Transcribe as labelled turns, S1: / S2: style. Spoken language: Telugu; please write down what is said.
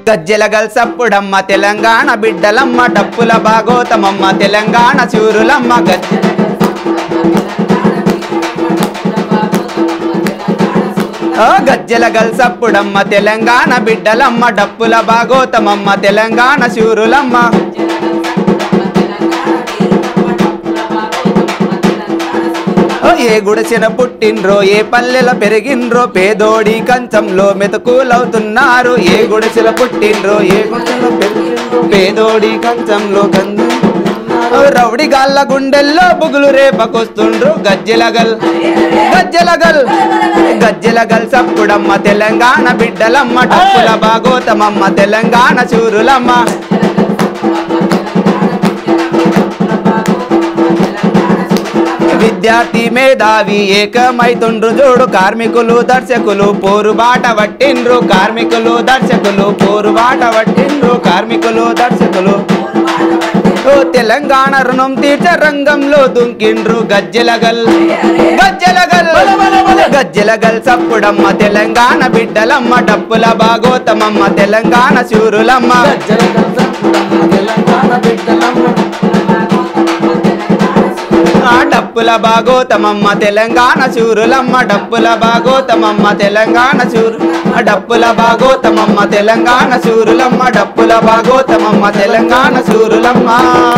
S1: గజ్జెల గల్సప్పుడమ్మ తెలంగాణ బిడ్డలమ్మ డప్పుల బాగోతమమ్మ తెలంగాణ చూరులమ్మ గజ్జె ఓ గజ్జెల గల్సప్పుడమ్మ తెలంగాణ బిడ్డలమ్మ డప్పుల బాగోతమమ్మ తెలంగాణ శూరులమ్మ ఓ ఏ గుడిసిన పుట్టిండ్రో ఏ పల్లెల పెరిగిండ్రో పేదోడి కంచంలో మెతుకులవుతున్నారు ఏ గుడిసెల పుట్టిండ్రో ఏ గుడిసెల పెరిగిండ్రో పేదోడి కంచంలో కందు ఓ రౌడి గాళ్ళ గుండెల్లో బుగులు రేపకొస్తుండ్రు గజ్జెలగల్ గజ్జెలగల్ గజ్జెలగల్ సప్పుడమ్మ తెలంగాణ బిడ్డలమ్మ డప్పుల బాగోతమమ్మ తెలంగాణ చూరులమ్మ విద్యార్థి మేధావి ఏకమైతుండ్రు జోడు కార్మికులు దర్శకులు పోరుబాట పట్టిండ్రు కార్మికులు దర్శకులు పోరుబాట పట్టిండ్రు కార్మికులు దర్శకులు ఓ తెలంగాణ రుణం తీర్చ రంగంలో దుంకిండ్రు గజ్జెలగల్ గజ్జెలగల్ గజ్జెలగల్ సప్పుడమ్మ తెలంగాణ బిడ్డలమ్మ డప్పుల బాగోతమమ్మ తెలంగాణ శూరులమ్మ ఆ డప్పుల బాగోతమమ్మ తెలంగాణ చూరులమ్మ డప్పుల బాగోతమమ్మ తెలంగాణ చూరు ఆ డప్పుల బాగోతమమ్మ తెలంగాణ చూరులమ్మ డప్పుల బాగోతమమ్మ తెలంగాణ చూరులమ్మ